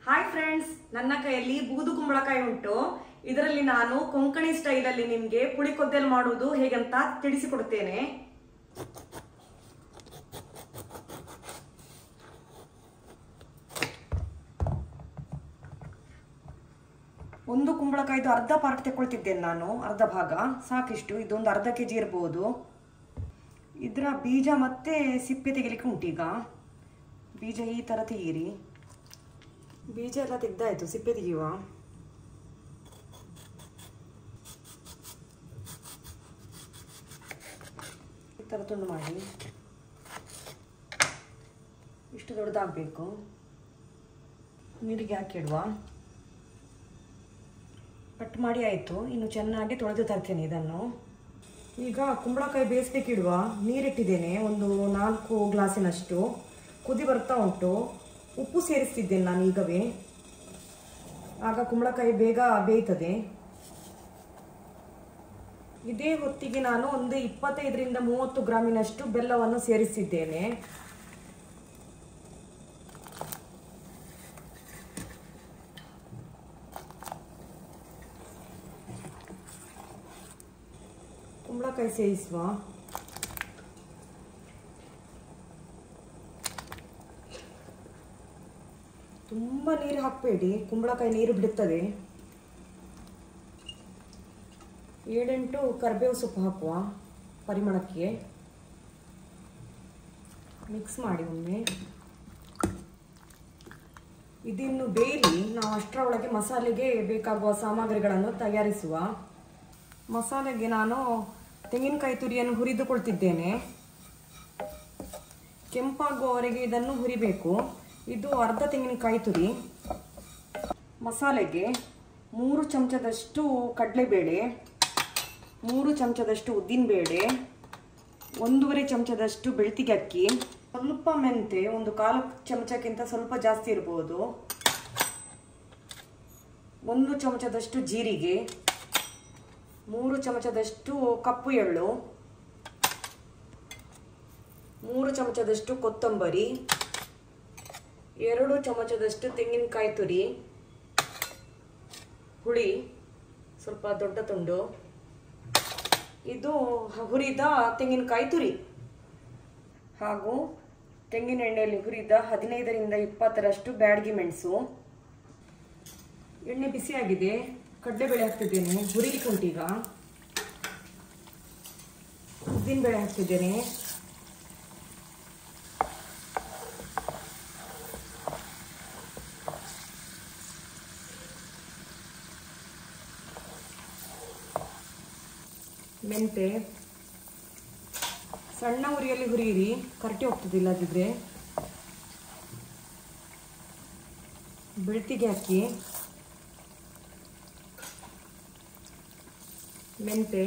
hi friends ನನ್ನ ಕೈಯಲ್ಲಿ ಬೂದು ಕುಂಬಳಕಾಯಿ ಉಂಟು ಇದರಲ್ಲಿ ನಾನು ಕೊಂಕಣಿ ಸ್ಟೈಲಲ್ಲಿ ನಿಮಗೆ ಪುಳಿಕೊದ್ದೆಲ್ ಮಾಡುವುದು ಹೇಗಂತ ತಿಳಿಸಿಕೊಡುತ್ತೇನೆ ಒಂದು ಕುಂಬಳಕಾಯ್ದು ಅರ್ಧ ಪಾರ್ಟ್ ತಗೊಳ್ತಿದ್ದೇನೆ ನಾನು ಅರ್ಧ ಭಾಗ ಸಾಕಿಷ್ಟು ಇದೊಂದು ಅರ್ಧ ಕೆ ಜಿ ಇರ್ಬೋದು ಇದರ ಬೀಜ ಮತ್ತೆ ಸಿಪ್ಪೆ ತೆಗಿಲಿಕ್ಕೆ ಉಂಟೀಗ ಬೀಜ ಈ ಥರ ತೆಗೀರಿ ಬೀಜ ಎಲ್ಲ ತೆಗ್ದಾಯ್ತು ಸಿಪ್ಪೆ ತೆಗೆಯುವ ಈ ಥರ ತುಂಡು ಮಾಡಿ ಇಷ್ಟು ದೊಡ್ಡದಾಗಬೇಕು ನೀರಿಗೆ ಹಾಕಿಡುವ ಕಟ್ ಮಾಡಿ ಆಯಿತು ಇನ್ನು ಚೆನ್ನಾಗಿ ತೊಳೆದು ತರ್ತೇನೆ ಇದನ್ನು ಈಗ ಕುಂಬಳಕಾಯಿ ಬೇಯಿಸ್ಬೇಕಿಡುವ ನೀರಿಟ್ಟಿದ್ದೇನೆ ಒಂದು ನಾಲ್ಕು ಗ್ಲಾಸಿನಷ್ಟು ಕುದಿ ಬರ್ತಾ ಉಂಟು ಉಪ್ಪು ಸೇರಿಸ್ತಿದ್ದೇನೆ ನಾನು ಈಗವೇ ಆಗ ಕುಂಬಳಕಾಯಿ ಬೇಗ ಬೇಯ್ತದೆ ಇದೇ ಹೊತ್ತಿಗೆ ನಾನು ಒಂದು ಇಪ್ಪತ್ತೈದರಿಂದ ಮೂವತ್ತು ಗ್ರಾಮಿನಷ್ಟು ಬೆಲ್ಲವನ್ನು ಸೇರಿಸಿದ್ದೇನೆ ಕುಂಬಳಕಾಯಿ ಸೇರಿಸುವ ತುಂಬ ನೀರು ಹಾಕಬೇಡಿ ಕುಂಬಳಕಾಯಿ ನೀರು ಬಿಡುತ್ತದೆ ಏಳೆಂಟು ಕರಿಬೇವು ಸೊಪ್ಪು ಹಾಕುವ ಪರಿಮಳಕ್ಕೆ ಮಿಕ್ಸ್ ಮಾಡಿ ಒಮ್ಮೆ ಇದಿನ್ನು ಬೇಯಲಿ ನಾವು ಅಷ್ಟರ ಒಳಗೆ ಮಸಾಲೆಗೆ ಬೇಕಾಗುವ ಸಾಮಗ್ರಿಗಳನ್ನು ತಯಾರಿಸುವ ಮಸಾಲೆಗೆ ನಾನು ತೆಂಗಿನಕಾಯಿ ತುರಿಯನ್ನು ಹುರಿದುಕೊಳ್ತಿದ್ದೇನೆ ಕೆಂಪಾಗುವವರೆಗೆ ಇದನ್ನು ಹುರಿಬೇಕು ಇದು ಅರ್ಧ ತೆಂಗಿನಕಾಯಿ ತುರಿ ಮಸಾಲೆಗೆ ಮೂರು ಚಮಚದಷ್ಟು ಕಡಲೆಬೇಳೆ ಮೂರು ಚಮಚದಷ್ಟು ಉದ್ದಿನಬೇಳೆ ಒಂದೂವರೆ ಚಮಚದಷ್ಟು ಬೆಳ್ತಿಗೆ ಅಕ್ಕಿ ಸ್ವಲ್ಪ ಮೆಂತೆ ಒಂದು ಕಾಲು ಚಮಚಕ್ಕಿಂತ ಸ್ವಲ್ಪ ಜಾಸ್ತಿ ಇರ್ಬೋದು ಒಂದು ಚಮಚದಷ್ಟು ಜೀರಿಗೆ ಮೂರು ಚಮಚದಷ್ಟು ಕಪ್ಪು ಎಳ್ಳು ಮೂರು ಚಮಚದಷ್ಟು ಕೊತ್ತಂಬರಿ ಎರಡು ಚಮಚದಷ್ಟು ತೆಂಗಿನಕಾಯಿ ತುರಿ ಹುಳಿ ಸ್ವಲ್ಪ ದೊಡ್ಡ ತುಂಡು ಇದು ಹುರಿದ ತೆಂಗಿನಕಾಯಿ ತುರಿ ಹಾಗೂ ತೆಂಗಿನ ಎಣ್ಣೆಯಲ್ಲಿ ಹುರಿದ ಹದಿನೈದರಿಂದ ಇಪ್ಪತ್ತರಷ್ಟು ಬ್ಯಾಡಗಿ ಮೆಣಸು ಎಣ್ಣೆ ಬಿಸಿಯಾಗಿದೆ ಕಡಲೆಬೇಳೆ ಹಾಕ್ತಿದ್ದೇನೆ ಹುರಿಲಿಕ್ಕೆ ಉಂಟೀಗ ಉದ್ದಿನಬೇಳೆ ಹಾಕ್ತಿದ್ದೇನೆ ಮೆಂತೆ ಸಣ್ಣ ಉರಿಯಲ್ಲಿ ಹುರಿಯಿರಿ ಕರಟಿ ಹೋಗ್ತದೆ ಇಲ್ಲದಿದ್ರೆ ಬೆಳ್ತಿಗೆ ಹಾಕಿ ಮೆಂತೆ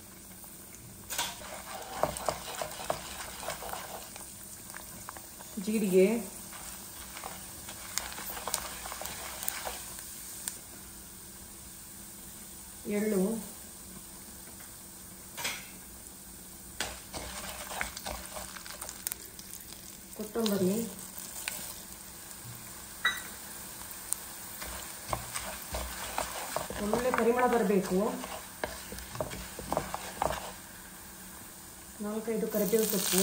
ಜೀರಿಗೆ ಎಳ್ಳು ಕೊತ್ತಂಬರಿ ಒಳ್ಳೆ ಪರಿಮಳ ಬರಬೇಕು ನಾಲ್ಕೈದು ಕರಿಬೇವು ಸೊಪ್ಪು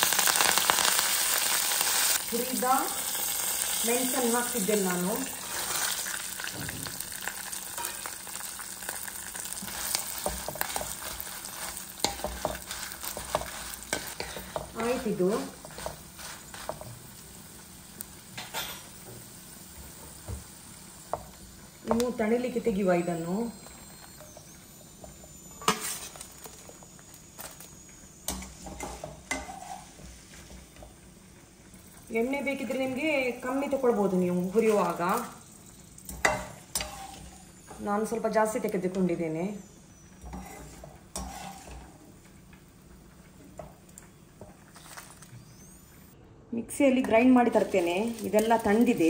ಹುರಿದ ಮೆಣಸನ್ನು ಹಾಕ್ತಿದ್ದೇನೆ ನಾನು ಆಯ್ತಿದು ಇನ್ನು ತಣಿಲಿಕ್ಕೆ ತೆಗೆಯುವ ಇದನ್ನು ಎಣ್ಣೆ ಬೇಕಿದ್ರೆ ನಿಮಗೆ ಕಮ್ಮಿ ತಗೊಳ್ಬೋದು ನೀವು ಹುರಿಯುವಾಗ ನಾನು ಸ್ವಲ್ಪ ಜಾಸ್ತಿ ತೆಗೆದುಕೊಂಡಿದ್ದೇನೆ ಮಿಕ್ಸಿಯಲ್ಲಿ ಗ್ರೈಂಡ್ ಮಾಡಿ ತರ್ತೇನೆ ಇದೆಲ್ಲ ತಣ್ಣದಿದೆ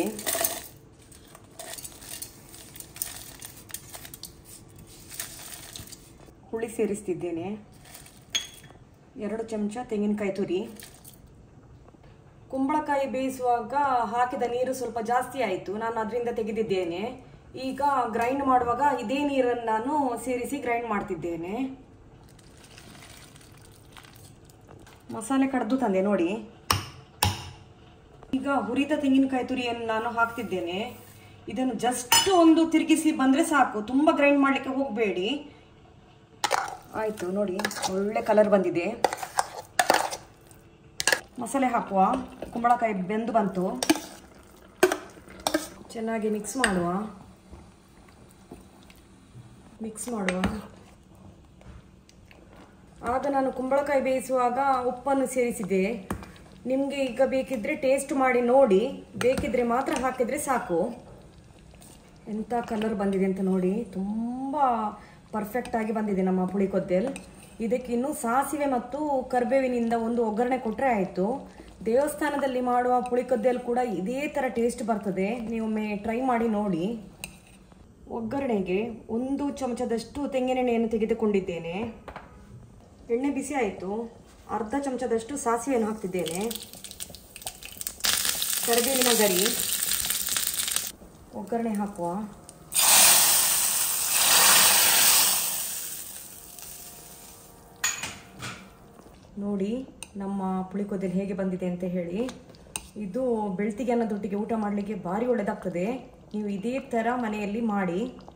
ಹುಳಿ ಸೇರಿಸ್ತಿದ್ದೇನೆ ಎರಡು ಚಮಚ ತೆಂಗಿನಕಾಯಿ ತುರಿ ಕುಂಬಳಕಾಯಿ ಬೇಯಿಸುವಾಗ ಹಾಕಿದ ನೀರು ಸ್ವಲ್ಪ ಜಾಸ್ತಿ ಆಯಿತು ನಾನು ಅದರಿಂದ ತೆಗೆದಿದ್ದೇನೆ ಈಗ ಗ್ರೈಂಡ್ ಮಾಡುವಾಗ ಇದೇ ನೀರನ್ನು ನಾನು ಸೇರಿಸಿ ಗ್ರೈಂಡ್ ಮಾಡ್ತಿದ್ದೇನೆ ಮಸಾಲೆ ಕಡ್ದು ತಂದೆ ನೋಡಿ ಈಗ ಹುರಿದ ತೆಂಗಿನಕಾಯಿ ತುರಿಯನ್ನು ನಾನು ಹಾಕ್ತಿದ್ದೇನೆ ಇದನ್ನು ಜಸ್ಟ್ ಒಂದು ತಿರುಗಿಸಿ ಬಂದರೆ ಸಾಕು ತುಂಬ ಗ್ರೈಂಡ್ ಮಾಡಲಿಕ್ಕೆ ಹೋಗಬೇಡಿ ಆಯಿತು ನೋಡಿ ಒಳ್ಳೆ ಕಲರ್ ಬಂದಿದೆ ಮಸಾಲೆ ಹಾಕುವ ಕುಂಬಳಕಾಯಿ ಬೆಂದು ಬಂತು ಚೆನ್ನಾಗಿ ಮಿಕ್ಸ್ ಮಾಡುವ ಮಿಕ್ಸ್ ಮಾಡುವ ಆಗ ನಾನು ಕುಂಬಳಕಾಯಿ ಬೇಯಿಸುವಾಗ ಉಪ್ಪನ್ನು ಸೇರಿಸಿದೆ ನಿಮಗೆ ಈಗ ಬೇಕಿದ್ರೆ ಟೇಸ್ಟ್ ಮಾಡಿ ನೋಡಿ ಬೇಕಿದ್ರೆ ಮಾತ್ರ ಹಾಕಿದರೆ ಸಾಕು ಎಂಥ ಕಲರ್ ಬಂದಿದೆ ಅಂತ ನೋಡಿ ತುಂಬ ಪರ್ಫೆಕ್ಟ್ ಆಗಿ ಬಂದಿದೆ ನಮ್ಮ ಪುಳಿಕೊದ್ದೆಲ್ ಇದಕ್ಕೆ ಇನ್ನು ಸಾಸಿವೆ ಮತ್ತು ಕರ್ಬೇವಿನಿಂದ ಒಂದು ಒಗ್ಗರಣೆ ಕೊಟ್ಟರೆ ಆಯಿತು ದೇವಸ್ಥಾನದಲ್ಲಿ ಮಾಡುವ ಪುಳಿಕೊದ್ದೆಲ್ ಕೂಡ ಇದೇ ಥರ ಟೇಸ್ಟ್ ಬರ್ತದೆ ನೀವೊಮ್ಮೆ ಟ್ರೈ ಮಾಡಿ ನೋಡಿ ಒಗ್ಗರಣೆಗೆ ಒಂದು ಚಮಚದಷ್ಟು ತೆಂಗಿನೆಣ್ಣೆಯನ್ನು ತೆಗೆದುಕೊಂಡಿದ್ದೇನೆ ಎಣ್ಣೆ ಬಿಸಿ ಆಯಿತು ಅರ್ಧ ಚಮಚದಷ್ಟು ಸಾಸಿವೆಯನ್ನು ಹಾಕ್ತಿದ್ದೇನೆ ಕರಿಬೇವಿನ ಗರಿ ಒಗ್ಗರಣೆ ಹಾಕುವ ನೋಡಿ ನಮ್ಮ ಪುಳಿಕೋದೆಲ್ ಹೇಗೆ ಬಂದಿದೆ ಅಂತ ಹೇಳಿ ಇದು ಬೆಳ್ತಿಗೆ ಅನ್ನೋದೊಟ್ಟಿಗೆ ಊಟ ಮಾಡಲಿಕ್ಕೆ ಭಾರಿ ಒಳ್ಳೆಯದಾಗ್ತದೆ ನೀವು ಇದೇ ಥರ ಮನೆಯಲ್ಲಿ ಮಾಡಿ